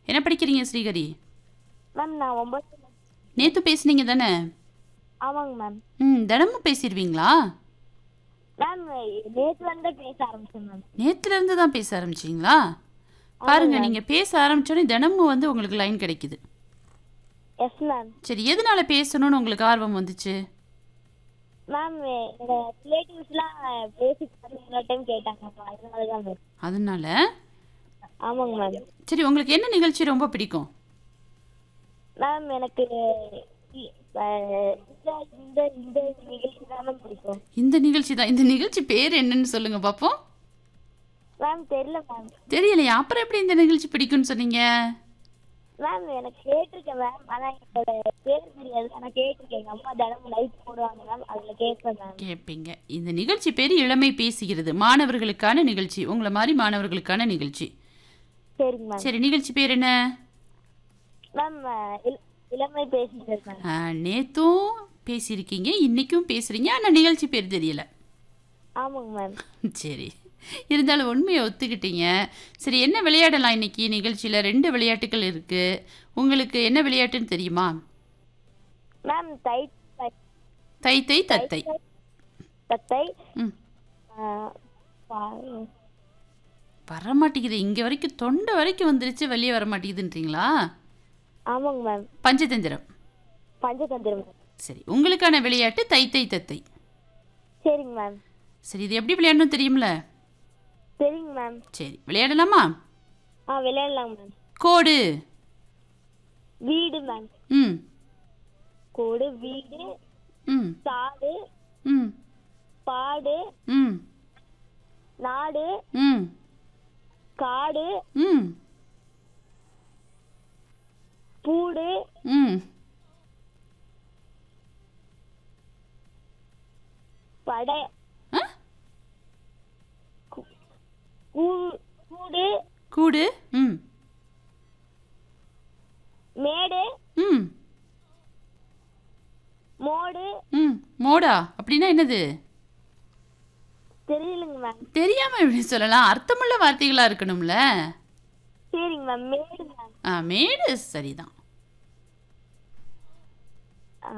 என்ன படிக்கிறீங்க ஸ்ரீகரி மேம் நான் ஒம்பது நேற்று பேசுனீங்க தானே ஆமாங்க மேம் ம் தினமும் பேசிடுவீங்களா மேம் நேற்று வந்து பேச ஆரம்பிச்சேன் மேம் நேத்துல இருந்து தான் பேச ஆரம்பிச்சிங்களா பாருங்க நீங்கள் பேச ஆரம்பிச்சோடனே தினமும் வந்து உங்களுக்கு லைன் கிடைக்குது எஸ் மேம் சரி எதனால பேசணும்னு உங்களுக்கு ஆர்வம் வந்துச்சு மேம் என்னோட ரிலேட்டிவ்ஸ்லாம் பேசி இன்னொரு டைம் கேட்டாங்கப்பா அதனால தான் மேம் அதனால ஆமாங்க மேம் சரி உங்களுக்கு என்ன நிகழ்ச்சி ரொம்ப பிடிக்கும் மேம் எனக்கு இ- அஹ் இந்த இந்த இந்த நிகழ்ச்சி தான் மேம் பிடிக்கும் இந்த நிகழ்ச்சி தான் இந்த நிகழ்ச்சி பேர் என்னன்னு சொல்லுங்க பார்ப்போம் மேம் தெரியல மேம் தெரியலையா அப்புறம் எப்படி இந்த நிகழ்ச்சி பிடிக்கும்னு சொன்னீங்க மேம் எனக்கு கேட்டிருக்கேன் மேம் ஆனால் என்னோட பேர் தெரியாது ஆனால் கேட்டிருக்கேன் எங்கள் அம்மா தினமும் லைட் போடுவாங்க மேம் அதில் கேட்பேன் மேம் கேட்பீங்க இந்த நிகழ்ச்சி பேர் இளமை பேசுகிறது மாணவர்களுக்கான நிகழ்ச்சி உங்களை மாதிரி மாணவர்களுக்கான நிகழ்ச்சி சரிங்க மேம் சரி நிகழ்ச்சி பேர் என்ன மேம் இள- இளமை பேசுகிறது மேம் ஆ, நேத்தும் பேசியிருக்கீங்க இன்னைக்கும் பேசுறீங்க ஆனால் நிகழ்ச்சி பேர் தெரியல ஆமாங்க மேம் சரி இருந்தாலும் உண்மையை ஒத்துக்கிட்டீங்க சரி என்ன விளையாடலாம் இன்னைக்கு நிகழ்ச்சியில் ரெண்டு விளையாட்டுகள் இருக்கு உங்களுக்கு என்ன விளையாட்டுன்னு தெரியுமா மேம் தை தை- தை தை தத்தை தத்தை ம் ஆஹ், பா- வர மாட்டேங்குது இங்கே வரைக்கும் தொண்டை வரைக்கும் வந்துருச்சு வெளியே வர மாட்டேங்குதுன்றீங்களா ஆமாங்க மேம் பஞ்சதந்திரம் பஞ்சதந்திரம் மேம் சரி உங்களுக்கான விளையாட்டு தை தை தத்தை சரிங்க மேம் சரி இது எப்படி விளையாடணும் தெரியும்ல சரிங்க மேம் சரி விளையாடலாமா ஆ விளையாடலாங்க மேம் கோடு வீடு மேம் ம் கோடு வீடு ம் சாடு ம் பாடு ம் நாடு ம் காடு ம் பூடு ம் படை ஆ? கூ- கூ- கூடு கூடு ம் மேடு ம் மோடு ம் மோடா அப்படின்னா என்னது தெரியலங்க மேம் தெரியாம எப்படி சொல்லலாம் அர்த்தமுள்ள வார்த்தைகளா இருக்கணும்ல சரிங்க மேம் மேடு மேம் ஆ மேடு சரிதான் ஆ,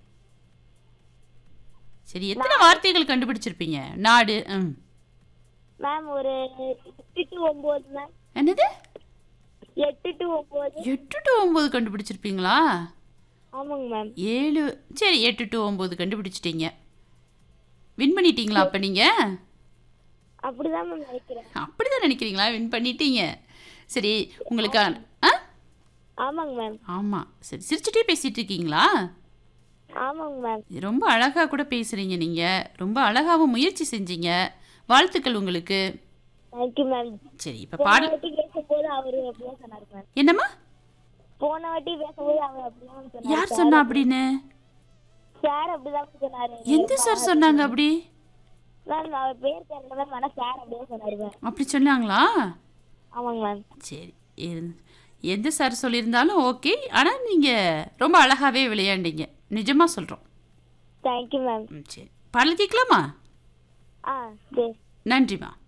சரி எத்தனை வார்த்தைகள் கண்டுபிடிச்சிருப்பீங்க நாடு ம் மேம் ஒரு எட்டு டு ஒம்பது மேம் என்னது எட்டு டு ஒம்பது எட்டு டு ஒம்பது கண்டுபிடிச்சிருப்பீங்களா ஆமாங்க மேம் ஏழு சரி எட்டு டு ஒம்பது கண்டுபிடிச்சிட்டீங்க வின் பண்ணிட்டீங்களா அப்போ நீங்கள் அப்படிதான் மேம் நினைக்கிறேன் அப்படிதான் நினைக்கிறீங்களா வின் பண்ணிட்டீங்க சரி உங்களுக்கு ஆ ஆமாங்க மேம் ஆமாம் சரி சிரிச்சுட்டே பேசிட்டு இருக்கீங்களா ஆமாங்க மேம் ரொம்ப அழகாக கூட பேசுகிறீங்க நீங்கள் ரொம்ப அழகாகவும் முயற்சி செஞ்சீங்க வாழ்த்துக்கள் உங்களுக்கு தேங்க்யூ மேம் சரி இப்போ போன பாடல் வாட்டி பேசும்போது அவரு அப்படிதான் சொன்னாரு மேம் என்னம்மா போன வாட்டி பேசும்போது அவர் அப்படிதான் சொன்னாரு யார் சொன்னா அப்படின்னு சார் அப்படிதான் சொன்னாரு எந்த சார் சொன்னாங்க அப்படி மேம் அவர் பேர் தெரியல மேம் ஆனா சார் அப்படியே சொன்னாரு மேம் அப்படி சொன்னாங்களா ஆமாங்க மேம் சரி இரு- எந்த சார் சொல்லியிருந்தாலும் ஓகே ஆனால் நீங்கள் ரொம்ப அழகாகவே விளையாண்டீங்க நிஜமாக சொல்கிறோம் தேங்க்யூ மேம் சரி பாடல் கேட்கலாமா ஆ சரி நன்றிம்மா